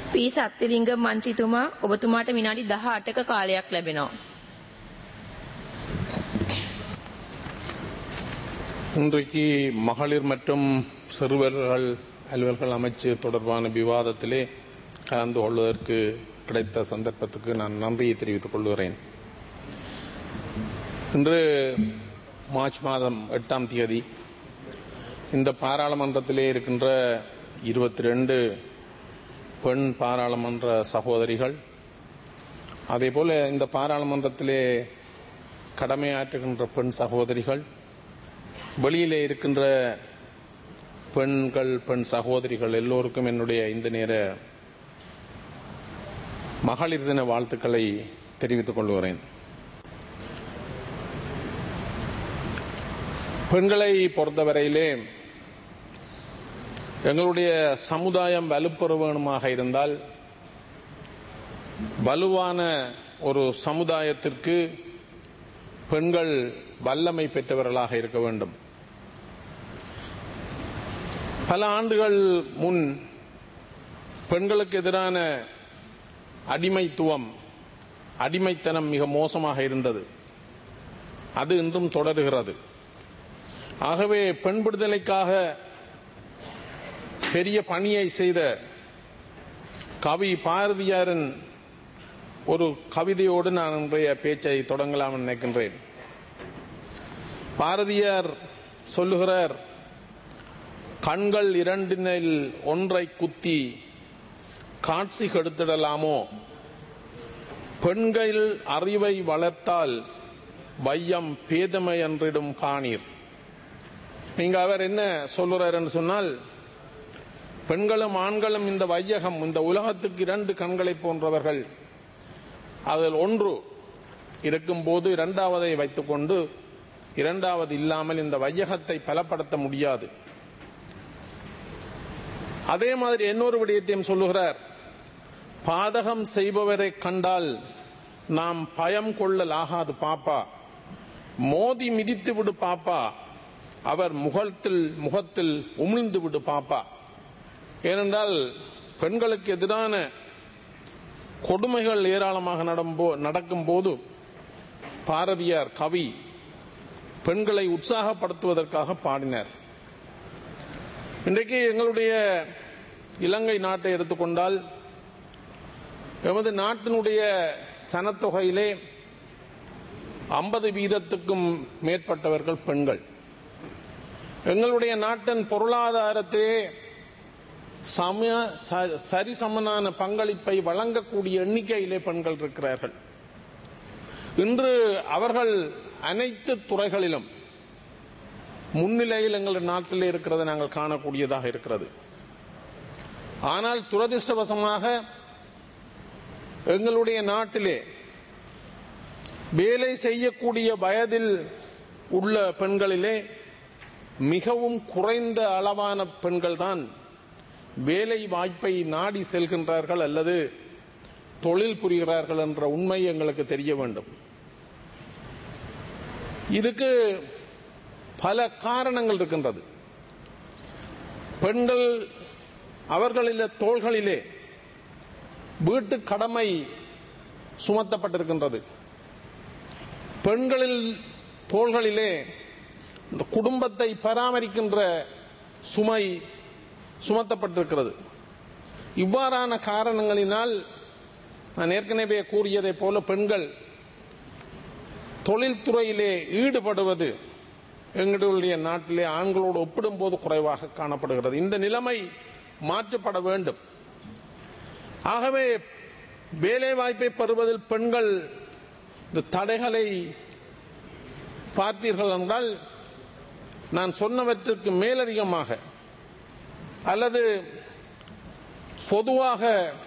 P සත්තිලිංග මන්ත්‍රීතුමා ඔබතුමාට විනාඩි 18ක කාලයක් ලැබෙනවා. இன்றைக்கு மகளிர் மற்றும் சிறுவர்கள் அலுவல்கள் அமைச்சு தொடர்பான விவாதத்திலே கலந்து கொள்வதற்கு கிடைத்த சந்தர்ப்பத்துக்கு நான் நன்றியை தெரிவித்துக் கொள்கிறேன் இன்று மார்ச் மாதம் எட்டாம் தேதி இந்த பாராளுமன்றத்திலே இருக்கின்ற இருபத்தி ரெண்டு பெண் பாராளுமன்ற சகோதரிகள் அதேபோல இந்த பாராளுமன்றத்திலே கடமையாற்றுகின்ற பெண் சகோதரிகள் வெளியிலே இருக்கின்ற பெண்கள் பெண் சகோதரிகள் எல்லோருக்கும் என்னுடைய இந்த நேர மகளிர் தின வாழ்த்துக்களை தெரிவித்துக் கொள்கிறேன் பெண்களை பொறுத்தவரையிலே எங்களுடைய சமுதாயம் வலுப்பெற வேணுமாக இருந்தால் வலுவான ஒரு சமுதாயத்திற்கு பெண்கள் வல்லமை பெற்றவர்களாக இருக்க வேண்டும் பல ஆண்டுகள் முன் பெண்களுக்கு எதிரான அடிமைத்துவம் அடிமைத்தனம் மிக மோசமாக இருந்தது அது இன்றும் தொடருகிறது ஆகவே பெண் விடுதலைக்காக பெரிய பணியை செய்த கவி பாரதியாரின் ஒரு கவிதையோடு நான் இன்றைய பேச்சை தொடங்கலாம் நினைக்கின்றேன் பாரதியார் சொல்லுகிறார் கண்கள் இரண்டினில் ஒன்றை குத்தி காட்சி கெடுத்திடலாமோ பெண்கள் அறிவை வளர்த்தால் வையம் பேதமை என்றிடும் காணீர் நீங்க அவர் என்ன சொல்லுறார் என்று சொன்னால் பெண்களும் ஆண்களும் இந்த வையகம் இந்த உலகத்துக்கு இரண்டு கண்களை போன்றவர்கள் அதில் ஒன்று இருக்கும்போது இரண்டாவதை வைத்துக்கொண்டு இரண்டாவது இல்லாமல் இந்த வையகத்தை பலப்படுத்த முடியாது அதே மாதிரி இன்னொரு விடயத்தையும் சொல்லுகிறார் பாதகம் செய்பவரை கண்டால் நாம் பயம் கொள்ளலாகாது பாப்பா மோதி மிதித்து விடு பாப்பா அவர் முகத்தில் முகத்தில் உமிழ்ந்து விடு பாப்பா ஏனென்றால் பெண்களுக்கு எதிரான கொடுமைகள் ஏராளமாக நடக்கும் போது பாரதியார் கவி பெண்களை உற்சாகப்படுத்துவதற்காக பாடினார் இன்றைக்கு எங்களுடைய இலங்கை நாட்டை எடுத்துக்கொண்டால் எமது நாட்டினுடைய சனத்தொகையிலே ஐம்பது வீதத்துக்கும் மேற்பட்டவர்கள் பெண்கள் எங்களுடைய நாட்டின் பொருளாதாரத்திலே சம சரிசமனான பங்களிப்பை வழங்கக்கூடிய எண்ணிக்கையிலே பெண்கள் இருக்கிறார்கள் இன்று அவர்கள் அனைத்து துறைகளிலும் முன்னிலையில் எங்கள் நாட்டில் இருக்கிறது நாங்கள் காணக்கூடியதாக இருக்கிறது ஆனால் துரதிருஷ்டவசமாக எங்களுடைய நாட்டிலே வேலை செய்யக்கூடிய வயதில் உள்ள பெண்களிலே மிகவும் குறைந்த அளவான பெண்கள் தான் வேலை வாய்ப்பை நாடி செல்கின்றார்கள் அல்லது தொழில் புரிகிறார்கள் என்ற உண்மை எங்களுக்கு தெரிய வேண்டும் இதுக்கு பல காரணங்கள் இருக்கின்றது பெண்கள் அவர்களிலே தோள்களிலே வீட்டு கடமை சுமத்தப்பட்டிருக்கின்றது பெண்களில் தோள்களிலே இந்த குடும்பத்தை பராமரிக்கின்ற சுமை சுமத்தப்பட்டிருக்கிறது இவ்வாறான காரணங்களினால் நான் ஏற்கனவே கூறியதை போல பெண்கள் தொழில்துறையிலே ஈடுபடுவது எங்களுடைய நாட்டிலே ஆண்களோடு ஒப்பிடும்போது குறைவாக காணப்படுகிறது இந்த நிலைமை மாற்றப்பட வேண்டும் ஆகவே வேலை வாய்ப்பை பெறுவதில் பெண்கள் இந்த தடைகளை பார்த்தீர்கள் என்றால் நான் சொன்னவற்றுக்கு மேலதிகமாக அல்லது பொதுவாக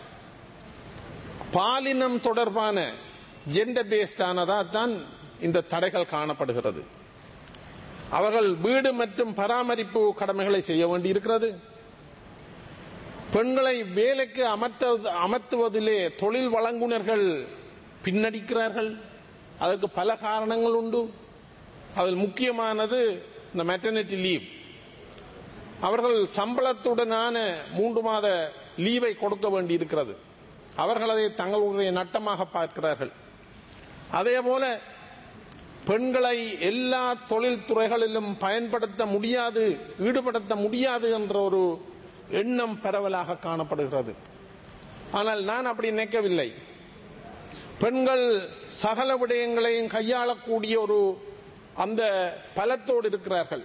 பாலினம் தொடர்பான ஜெண்டர் பேஸ்டானதா தான் இந்த தடைகள் காணப்படுகிறது அவர்கள் வீடு மற்றும் பராமரிப்பு கடமைகளை செய்ய வேண்டியிருக்கிறது பெண்களை வேலைக்கு அமர்த்த அமர்த்துவதிலே தொழில் வழங்குனர்கள் பின்னடிக்கிறார்கள் அதற்கு பல காரணங்கள் உண்டு அதில் முக்கியமானது இந்த மெட்டர்னிட்டி லீவ் அவர்கள் சம்பளத்துடனான மூன்று மாத லீவை கொடுக்க வேண்டி இருக்கிறது அவர்கள் அதை தங்களுடைய நட்டமாக பார்க்கிறார்கள் அதே போல பெண்களை எல்லா தொழில் துறைகளிலும் பயன்படுத்த முடியாது ஈடுபடுத்த முடியாது என்ற ஒரு எண்ணம் பரவலாக காணப்படுகிறது ஆனால் நான் அப்படி நினைக்கவில்லை பெண்கள் சகல விடயங்களையும் கையாளக்கூடிய ஒரு அந்த பலத்தோடு இருக்கிறார்கள்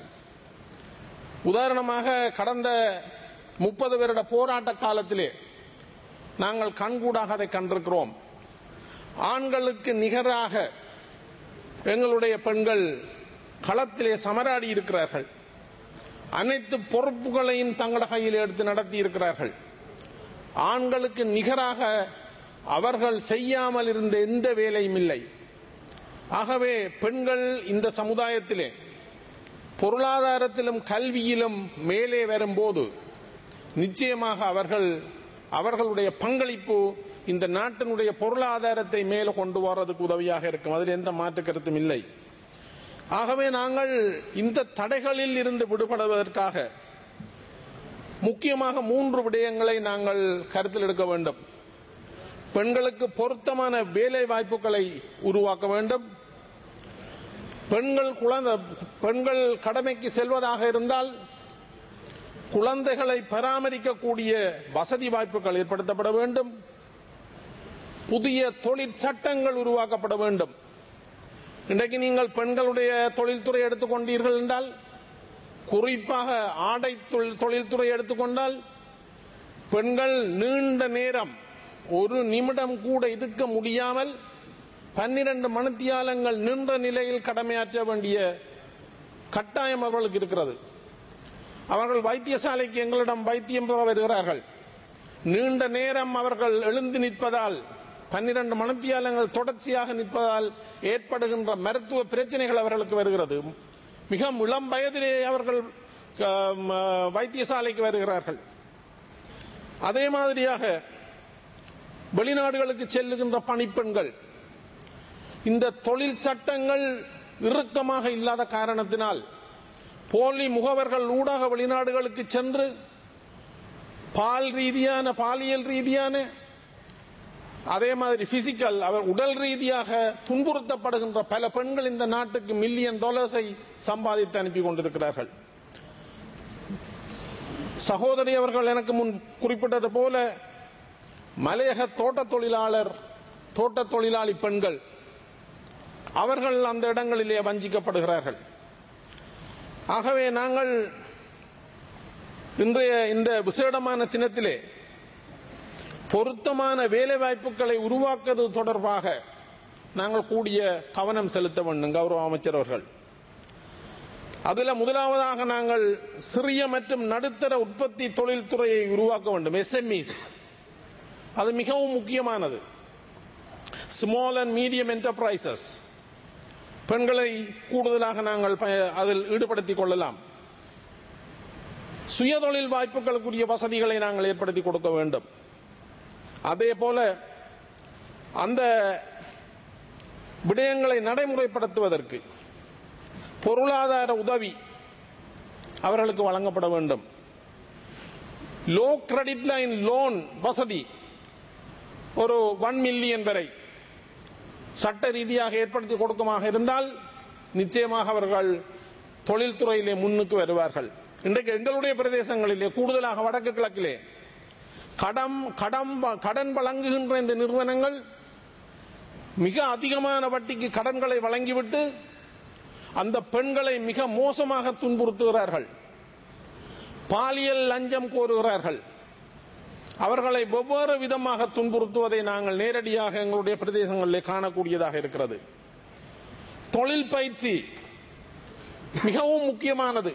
உதாரணமாக கடந்த முப்பது வருட போராட்ட காலத்திலே நாங்கள் கண்கூடாக அதை கண்டிருக்கிறோம் ஆண்களுக்கு நிகராக எங்களுடைய பெண்கள் களத்திலே சமராடி இருக்கிறார்கள் அனைத்து பொறுப்புகளையும் தங்கள கையில் எடுத்து நடத்தி இருக்கிறார்கள் ஆண்களுக்கு நிகராக அவர்கள் செய்யாமல் இருந்த எந்த வேலையும் இல்லை ஆகவே பெண்கள் இந்த சமுதாயத்திலே பொருளாதாரத்திலும் கல்வியிலும் மேலே வரும்போது நிச்சயமாக அவர்கள் அவர்களுடைய பங்களிப்பு இந்த நாட்டினுடைய பொருளாதாரத்தை மேலே கொண்டு வர்றதுக்கு உதவியாக இருக்கும் அதில் எந்த மாற்று கருத்தும் இல்லை ஆகவே நாங்கள் இந்த தடைகளில் இருந்து விடுபடுவதற்காக முக்கியமாக மூன்று விடயங்களை நாங்கள் கருத்தில் எடுக்க வேண்டும் பெண்களுக்கு பொருத்தமான வேலை வாய்ப்புகளை உருவாக்க வேண்டும் பெண்கள் குழந்தை பெண்கள் கடமைக்கு செல்வதாக இருந்தால் குழந்தைகளை பராமரிக்கக்கூடிய வசதி வாய்ப்புகள் ஏற்படுத்தப்பட வேண்டும் புதிய தொழிற் சட்டங்கள் உருவாக்கப்பட வேண்டும் இன்றைக்கு நீங்கள் பெண்களுடைய தொழில்துறை எடுத்துக்கொண்டீர்கள் என்றால் குறிப்பாக ஆடை தொழில் தொழில்துறை எடுத்துக்கொண்டால் பெண்கள் நீண்ட நேரம் ஒரு நிமிடம் கூட இருக்க முடியாமல் பன்னிரண்டு மணித்தியாலங்கள் நின்ற நிலையில் கடமையாற்ற வேண்டிய கட்டாயம் அவர்களுக்கு இருக்கிறது அவர்கள் வைத்தியசாலைக்கு எங்களிடம் வைத்தியம் பெற வருகிறார்கள் நீண்ட நேரம் அவர்கள் எழுந்து நிற்பதால் பன்னிரண்டு மணித்தியாலங்கள் தொடர்ச்சியாக நிற்பதால் ஏற்படுகின்ற மருத்துவ பிரச்சனைகள் அவர்களுக்கு வருகிறது மிக இளம் வயதிலே அவர்கள் ஆம், வைத்தியசாலைக்கு வருகிறார்கள் அதே மாதிரியாக வெளிநாடுகளுக்கு செல்லுகின்ற பணிப்பெண்கள் இந்த தொழில் சட்டங்கள் இறுக்கமாக இல்லாத காரணத்தினால் போலி முகவர்கள் ஊடாக வெளிநாடுகளுக்கு சென்று பால் ரீதியான பாலியல் ரீதியான அதே மாதிரி பிசிக்கல் அவர் உடல் ரீதியாக துன்புறுத்தப்படுகின்ற பல பெண்கள் இந்த நாட்டுக்கு மில்லியன் டாலர்ஸை சம்பாதித்து அனுப்பி கொண்டிருக்கிறார்கள் சகோதரி அவர்கள் எனக்கு முன் குறிப்பிட்டது போல மலையக தோட்ட தொழிலாளர் தோட்ட தொழிலாளி பெண்கள் அவர்கள் அந்த இடங்களிலே வஞ்சிக்கப்படுகிறார்கள் ஆகவே நாங்கள் இன்றைய இந்த விசேடமான தினத்திலே பொருத்தமான வேலை வாய்ப்புகளை உருவாக்குவது தொடர்பாக நாங்கள் கூடிய கவனம் செலுத்த வேண்டும் கௌரவ அமைச்சர் அவர்கள் அதுல முதலாவதாக நாங்கள் சிறிய மற்றும் நடுத்தர உற்பத்தி தொழில்துறையை உருவாக்க வேண்டும் எஸ்எம்இஸ் அது மிகவும் முக்கியமானது ஸ்மால் அண்ட் மீடியம் என்டர்பிரைசஸ் பெண்களை கூடுதலாக நாங்கள் ப- அதில் ஈடுபடுத்திக் கொள்ளலாம் சுயதொழில் வாய்ப்புகளுக்குரிய வசதிகளை நாங்கள் ஏற்படுத்தி கொடுக்க வேண்டும் அதே போல அந்த விடயங்களை நடைமுறைப்படுத்துவதற்கு பொருளாதார உதவி அவர்களுக்கு வழங்கப்பட வேண்டும் லோ கிரெடிட் லைன் லோன் வசதி ஒரு ஒன் மில்லியன் வரை சட்ட ரீதியாக ஏற்படுத்தி கொடுக்குமாக இருந்தால் நிச்சயமாக அவர்கள் தொழில்துறையிலே முன்னுக்கு வருவார்கள் இன்றைக்கு எங்களுடைய பிரதேசங்களிலே கூடுதலாக வடக்கு கிழக்கிலே கடம் கடம் வ- கடன் வழங்குகின்ற இந்த நிறுவனங்கள் மிக அதிகமான வட்டிக்கு கடன்களை வழங்கிவிட்டு அந்த பெண்களை மிக மோசமாக துன்புறுத்துகிறார்கள் பாலியல் லஞ்சம் கோருகிறார்கள் அவர்களை வெவ்வேறு விதமாக துன்புறுத்துவதை நாங்கள் நேரடியாக எங்களுடைய பிரதேசங்களிலே காணக்கூடியதாக இருக்கிறது தொழில் பயிற்சி மிகவும் முக்கியமானது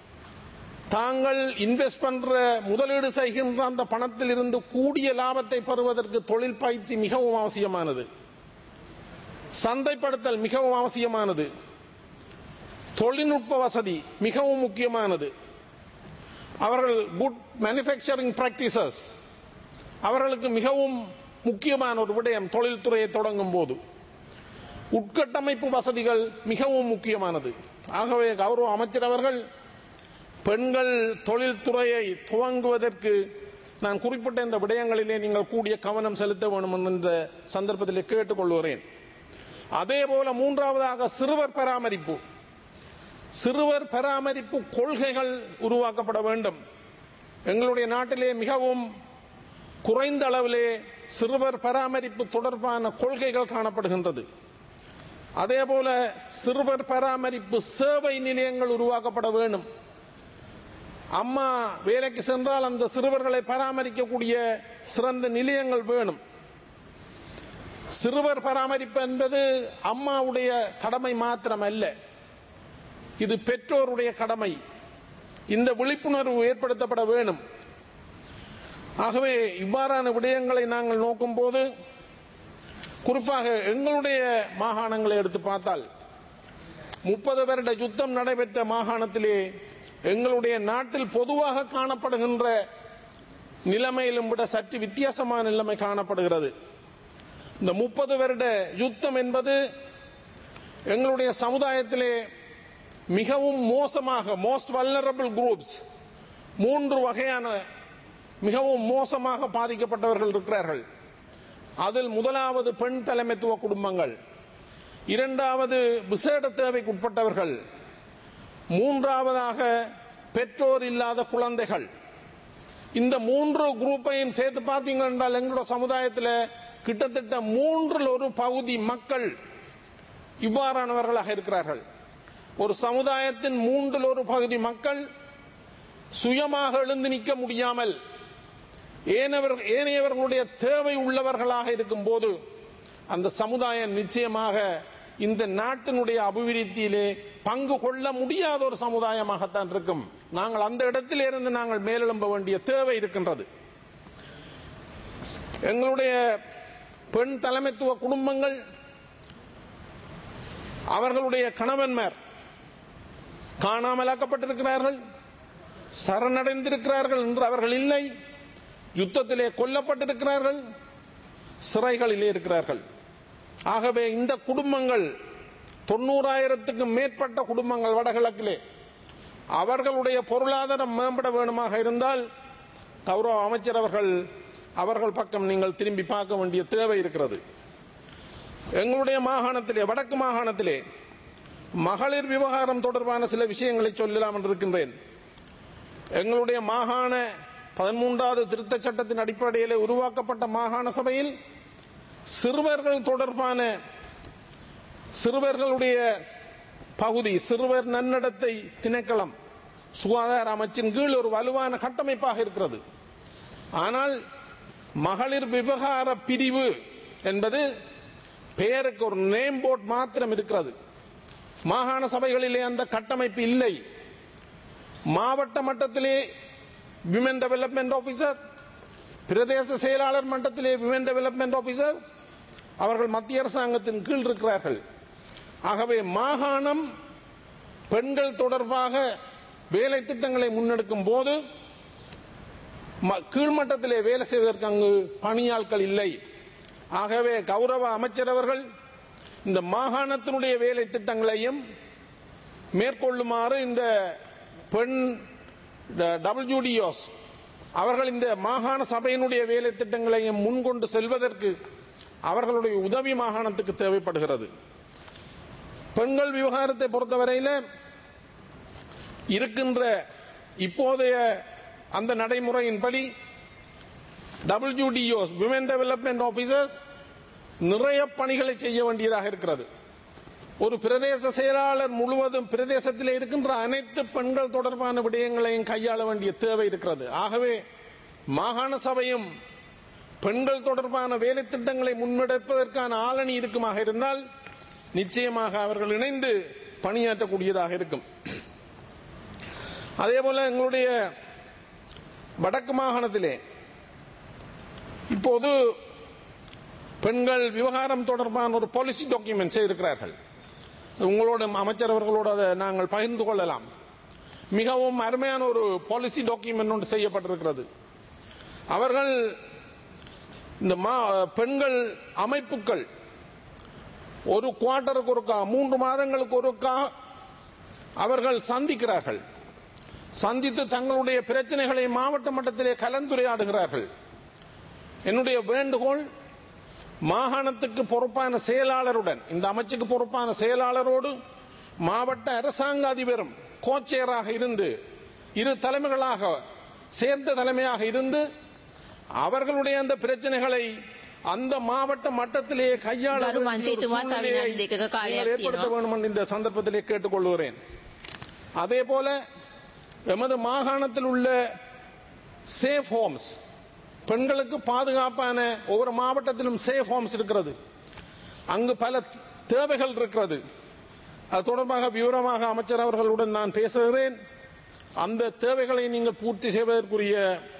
தாங்கள் இன்வெஸ்ட் பண்ற முதலீடு செய்கின்ற அந்த பணத்தில் இருந்து கூடிய லாபத்தை பெறுவதற்கு தொழில் பயிற்சி மிகவும் அவசியமானது சந்தைப்படுத்தல் மிகவும் அவசியமானது தொழில்நுட்ப வசதி மிகவும் முக்கியமானது அவர்கள் குட் மேனுஃபேக்சரிங் பிராக்டிசஸ் அவர்களுக்கு மிகவும் முக்கியமான ஒரு விடயம் தொழில்துறையை தொடங்கும் போது உட்கட்டமைப்பு வசதிகள் மிகவும் முக்கியமானது ஆகவே கௌரவ அமைச்சர் அவர்கள் பெண்கள் தொழில்துறையை துவங்குவதற்கு நான் குறிப்பிட்ட இந்த விடயங்களிலே நீங்கள் கூடிய கவனம் செலுத்த வேண்டும் என்று இந்த சந்தர்ப்பத்திலே கேட்டுக்கொள்கிறேன் அதே போல மூன்றாவதாக சிறுவர் பராமரிப்பு சிறுவர் பராமரிப்பு கொள்கைகள் உருவாக்கப்பட வேண்டும் எங்களுடைய நாட்டிலே மிகவும் குறைந்த அளவிலே சிறுவர் பராமரிப்பு தொடர்பான கொள்கைகள் காணப்படுகின்றது அதே போல சிறுவர் பராமரிப்பு சேவை நிலையங்கள் உருவாக்கப்பட வேண்டும் அம்மா வேலைக்கு சென்றால் அந்த சிறுவர்களை பராமரிக்கக்கூடிய சிறந்த நிலையங்கள் வேணும் சிறுவர் பராமரிப்பு என்பது அம்மாவுடைய கடமை மாத்திரம் அல்ல இது பெற்றோருடைய கடமை இந்த விழிப்புணர்வு ஏற்படுத்தப்பட வேணும் ஆகவே இவ்வாறான விடயங்களை நாங்கள் நோக்கும் போது குறிப்பாக எங்களுடைய மாகாணங்களை எடுத்து பார்த்தால் முப்பது வருட யுத்தம் நடைபெற்ற மாகாணத்திலே எங்களுடைய நாட்டில் பொதுவாக காணப்படுகின்ற நிலைமையிலும் விட சற்று வித்தியாசமான நிலைமை காணப்படுகிறது இந்த முப்பது வருட யுத்தம் என்பது எங்களுடைய சமுதாயத்திலே மிகவும் மோசமாக மோஸ்ட் வல்னரபிள் குரூப்ஸ் மூன்று வகையான மிகவும் மோசமாக பாதிக்கப்பட்டவர்கள் இருக்கிறார்கள் அதில் முதலாவது பெண் தலைமைத்துவ குடும்பங்கள் இரண்டாவது விசேட தேவைக்குட்பட்டவர்கள் மூன்றாவதாக பெற்றோர் இல்லாத குழந்தைகள் இந்த மூன்று குரூப்பையும் சேர்த்து பார்த்தீங்க என்றால் எங்களோட சமுதாயத்தில் கிட்டத்தட்ட மூன்றில் ஒரு பகுதி மக்கள் இவ்வாறானவர்களாக இருக்கிறார்கள் ஒரு சமுதாயத்தின் மூன்றில் ஒரு பகுதி மக்கள் சுயமாக எழுந்து நிற்க முடியாமல் ஏனவர் ஏனையவர்களுடைய தேவை உள்ளவர்களாக இருக்கும் போது அந்த சமுதாயம் நிச்சயமாக இந்த நாட்டினுடைய அபிவிருத்தியிலே பங்கு கொள்ள முடியாத ஒரு சமுதாயமாகத்தான் இருக்கும் நாங்கள் அந்த இடத்திலிருந்து நாங்கள் மேலெழும்ப வேண்டிய தேவை இருக்கின்றது எங்களுடைய பெண் தலைமைத்துவ குடும்பங்கள் அவர்களுடைய கணவன்மார் காணாமலாக்கப்பட்டிருக்கிறார்கள் சரணடைந்திருக்கிறார்கள் என்று அவர்கள் இல்லை யுத்தத்திலே கொல்லப்பட்டிருக்கிறார்கள் சிறைகளிலே இருக்கிறார்கள் ஆகவே இந்த குடும்பங்கள் தொண்ணூறாயிரத்துக்கும் மேற்பட்ட குடும்பங்கள் வடகிழக்கிலே அவர்களுடைய பொருளாதாரம் மேம்பட வேணுமாக இருந்தால் கௌரவ அமைச்சர் அவர்கள் அவர்கள் பக்கம் நீங்கள் திரும்பி பார்க்க வேண்டிய தேவை இருக்கிறது எங்களுடைய மாகாணத்திலே வடக்கு மாகாணத்திலே மகளிர் விவகாரம் தொடர்பான சில விஷயங்களை சொல்லலாம் என்று இருக்கின்றேன் எங்களுடைய மாகாண பதிமூன்றாவது திருத்தச் சட்டத்தின் அடிப்படையில் உருவாக்கப்பட்ட மாகாண சபையில் சிறுவர்கள் தொடர்பான சிறுவர்களுடைய பகுதி சிறுவர் நன்னடத்தை திணைக்களம் சுகாதார அமைச்சின் கீழ் ஒரு வலுவான கட்டமைப்பாக இருக்கிறது ஆனால் மகளிர் விவகார பிரிவு என்பது பெயருக்கு ஒரு நேம் போர்ட் மாத்திரம் இருக்கிறது மாகாண சபைகளிலே அந்த கட்டமைப்பு இல்லை மாவட்ட மட்டத்திலே விமன் டெவலப்மெண்ட் ஆபீசர் பிரதேச செயலாளர் மட்டத்திலே விமன் டெவலப்மெண்ட் ஆபீசர்ஸ் அவர்கள் மத்திய அரசாங்கத்தின் கீழ் இருக்கிறார்கள் ஆகவே மாகாணம் பெண்கள் தொடர்பாக வேலை திட்டங்களை முன்னெடுக்கும் போது ம- கீழ்மட்டத்திலே வேலை செய்வதற்கு அங்கு பணியாட்கள் இல்லை ஆகவே கௌரவ அமைச்சர் அவர்கள் இந்த மாகாணத்தினுடைய வேலை திட்டங்களையும் மேற்கொள்ளுமாறு இந்த பெண் டபிள்யூடிஓஸ் அவர்கள் இந்த மாகாண சபையினுடைய வேலை திட்டங்களையும் முன்கொண்டு செல்வதற்கு அவர்களுடைய உதவி மாகாணத்துக்கு தேவைப்படுகிறது பெண்கள் விவகாரத்தை பொறுத்தவரையில் இருக்கின்ற இப்போதைய அந்த நடைமுறையின்படி டபிள்யூடிஓஸ் விமன் டெவலப்மெண்ட் ஆபீசர்ஸ் நிறைய பணிகளை செய்ய வேண்டியதாக இருக்கிறது ஒரு பிரதேச செயலாளர் முழுவதும் பிரதேசத்தில் இருக்கின்ற அனைத்து பெண்கள் தொடர்பான விடயங்களையும் கையாள வேண்டிய தேவை இருக்கிறது ஆகவே மாகாண சபையும் பெண்கள் தொடர்பான வேலை திட்டங்களை முன்னெடுப்பதற்கான ஆளணி இருக்குமாக இருந்தால் நிச்சயமாக அவர்கள் இணைந்து பணியாற்றக்கூடியதாக இருக்கும் அதே போல எங்களுடைய வடக்கு மாகாணத்திலே இப்போது பெண்கள் விவகாரம் தொடர்பான ஒரு பாலிசி டாக்குமெண்ட் செய்திருக்கிறார்கள் உங்களோட அமைச்சர் அவர்களோடு அதை நாங்கள் பகிர்ந்து கொள்ளலாம் மிகவும் அருமையான ஒரு பாலிசி டாக்குமெண்ட் ஒன்று செய்யப்பட்டிருக்கிறது அவர்கள் இந்த மா பெண்கள் அமைப்புகள் ஒரு குவார்ட்டருக்கு ஒருக்கா மூன்று மாதங்களுக்கு ஒருக்கா அவர்கள் சந்திக்கிறார்கள் சந்தித்து தங்களுடைய பிரச்சனைகளை மாவட்ட மட்டத்திலே கலந்துரையாடுகிறார்கள் என்னுடைய வேண்டுகோள் மாகாணத்துக்கு பொறுப்பான செயலாளருடன் இந்த அமைச்சுக்கு பொறுப்பான செயலாளரோடு மாவட்ட அரசாங்க அதிபரும் கோச்சேராக இருந்து இரு தலைமைகளாக சேர்ந்த தலைமையாக இருந்து அவர்களுடைய அந்த பிரச்சனைகளை அந்த மாவட்ட மட்டத்திலேயே கையாள ගරු வேண்டிய ஒரு මන්ත්‍රීතුමා, තව சூழ்நிலையை විනාඩි දෙකක කාලයක් நீங்கள் ஏற்படுத்த තියෙනවා. வேண்டும் என்று இந்த சந்தர்ப்பத்திலே கேட்டுக்கொள்கிறேன் அதே போல எமது மாகாணத்தில் உள்ள சேஃப் ஹோம்ஸ் பெண்களுக்கு பாதுகாப்பான ஒவ்வொரு மாவட்டத்திலும் சேஃப் ஹோம்ஸ் இருக்கிறது அங்கு பல தேவைகள் இருக்கிறது அது தொடர்பாக விவரமாக அமைச்சர் அவர்களுடன் நான் பேசுகிறேன் அந்த தேவைகளை நீங்கள் பூர்த்தி செய்வதற்குரிய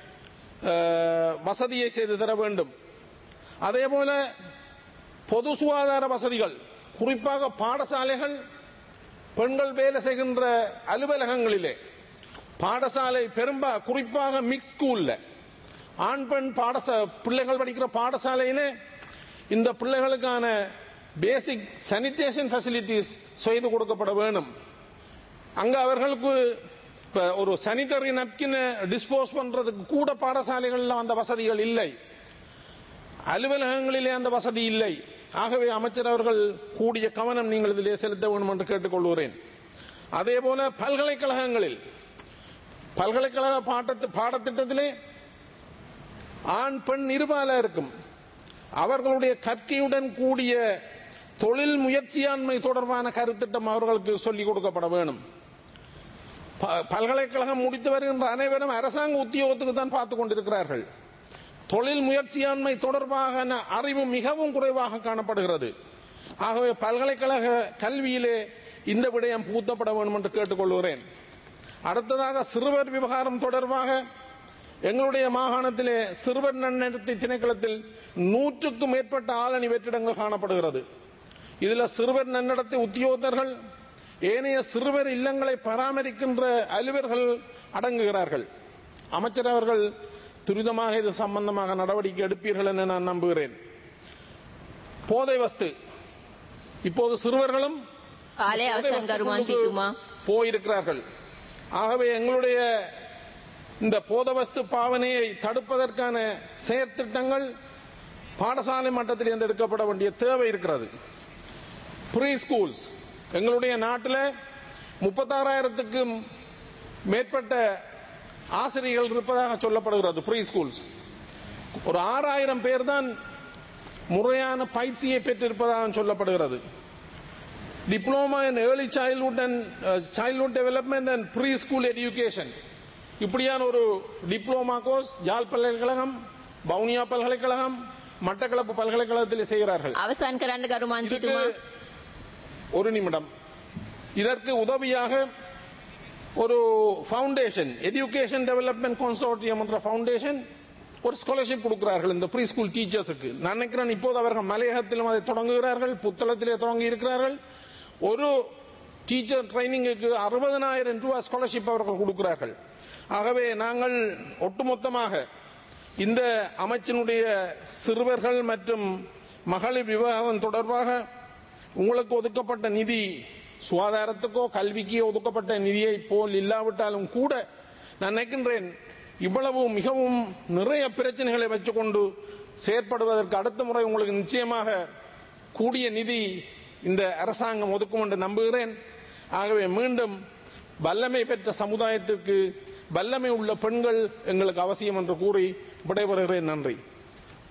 அஹ், வசதியை செய்து தர வேண்டும் அதே போல பொது சுகாதார வசதிகள் குறிப்பாக பாடசாலைகள் பெண்கள் வேலை செய்கின்ற அலுவலகங்களிலே பாடசாலை பெரும்பா குறிப்பாக மிக்ஸ் ஸ்கூல்ல ஆண் பெண் பாடசா பிள்ளைகள் படிக்கிற பாடசாலையிலே இந்த பிள்ளைகளுக்கான பேசிக் சானிடேஷன் ஃபெசிலிட்டிஸ் செய்து கொடுக்கப்பட வேணும் அங்க அவர்களுக்கு இப்ப ஒரு சானிட்டரி நப்கின் டிஸ்போஸ் பண்றதுக்கு கூட பாடசாலைகள்ல அந்த வசதிகள் இல்லை அலுவலகங்களிலே அந்த வசதி இல்லை ஆகவே அமைச்சர் அவர்கள் கூடிய கவனம் நீங்கள் இதிலே செலுத்த வேண்டும் என்று கேட்டுக்கொள்கிறேன் அதே போல பல்கலைக்கழகங்களில் பல்கலைக்கழக பாடத்து பாடத்திட்டத்திலே ஆண் பெண் இருபால இருக்கும் அவர்களுடைய கற்கையுடன் கூடிய தொழில் முயற்சியாண்மை தொடர்பான கருத்திட்டம் அவர்களுக்கு சொல்லிக் கொடுக்கப்பட வேணும் ப- பல்கலைக்கழகம் முடித்து வருகின்ற அனைவரும் அரசாங்க உத்தியோகத்துக்கு தான் பார்த்து கொண்டிருக்கிறார்கள் தொழில் முயற்சியாண்மை தொடர்பான அறிவு மிகவும் குறைவாக காணப்படுகிறது ஆகவே பல்கலைக்கழக கல்வியிலே இந்த விடயம் பூத்தப்பட வேண்டும் என்று கேட்டுக்கொள்கிறேன் அடுத்ததாக சிறுவர் விவகாரம் தொடர்பாக எங்களுடைய மாகாணத்திலே சிறுவர் நன்னடத்தை திணைக்களத்தில் நூற்றுக்கும் மேற்பட்ட ஆளணி வெற்றிடங்கள் காணப்படுகிறது இதுல சிறுவர் நன்னடத்தை உத்தியோகத்தர்கள் ஏனைய சிறுவர் இல்லங்களை பராமரிக்கின்ற அலுவலர்கள் அடங்குகிறார்கள் அமைச்சர் அவர்கள் துரிதமாக இது சம்பந்தமாக நடவடிக்கை எடுப்பீர்கள் என நான் நம்புகிறேன் போதை வஸ்து இப்போது சிறுவர்களும் කාලය போதை අවසන් ගරු வஸ்துக்குள்ளுக்கு මන්ත්‍රීතුමා. போயிருக்கிறார்கள் ஆகவே எங்களுடைய இந்த போதவஸ்து பாவனையை தடுப்பதற்கான செயற்திட்டங்கள் பாடசாலை மட்டத்தில் இருந்து எடுக்கப்பட வேண்டிய தேவை இருக்கிறது ப்ரீ ஸ்கூல்ஸ் எங்களுடைய நாட்டில் முப்பத்தாறாயிரத்துக்கும் மேற்பட்ட ஆசிரியர்கள் இருப்பதாக சொல்லப்படுகிறது ப்ரீ ஸ்கூல்ஸ் ஒரு ஆறாயிரம் பேர் தான் முறையான பயிற்சியை பெற்றிருப்பதாக சொல்லப்படுகிறது diploma in early childhood and childhood development and pre school education இப்படியான ஒரு டிப்ளோமா கோர்ஸ் யாழ் பல்கலைக்கழகம் வவுனியா பல்கலைக்கழகம் மட்டக்களப்பு பல்கலைக்கழகத்தில் செய்கிறார்கள் අවසන් කරන්න ගරු இதுக்கு මන්ත්‍රීතුමා. ஒரு நிமிடம் இதற்கு உதவியாக ஒரு ஃபவுண்டேஷன் எஜுகேஷன் டெவலப்மெண்ட் கன்சோர்டியம் என்ற ஃபவுண்டேஷன் ஒரு ஸ்காலர்ஷிப் கொடுக்கிறார்கள் இந்த ப்ரீ ஸ்கூல் டீச்சர்ஸுக்கு நான் நினைக்கிறேன் இப்போது அவர்கள் மலையகத்திலும் அதை தொடங்குகிறார்கள் புத்தளத்திலே தொடங்கி இருக்கிறார்கள் ஒரு டீச்சர் ட்ரைனிங்குக்கு அறுபதனாயிரம் ரூபாய் ஸ்காலர்ஷிப் அவர்கள் கொடுக்கிறார்கள் ஆகவே நாங்கள் ஒட்டுமொத்தமாக இந்த அமைச்சினுடைய சிறுவர்கள் மற்றும் மகளிர் விவகாரம் தொடர்பாக உங்களுக்கு ஒதுக்கப்பட்ட நிதி சுகாதாரத்துக்கோ கல்விக்கோ ஒதுக்கப்பட்ட நிதியை போல் இல்லாவிட்டாலும் கூட நான் நினைக்கின்றேன் இவ்வளவு மிகவும் நிறைய பிரச்சனைகளை வச்சுக்கொண்டு செயற்படுவதற்கு அடுத்த முறை உங்களுக்கு நிச்சயமாக கூடிய நிதி இந்த அரசாங்கம் ஒதுக்கும் என்று நம்புகிறேன் ஆகவே மீண்டும் வல்லமை பெற்ற சமுதாயத்திற்கு வல்லமை உள்ள பெண்கள் எங்களுக்கு அவசியம் என்று கூறி விடைபெறுகிறேன் நன்றி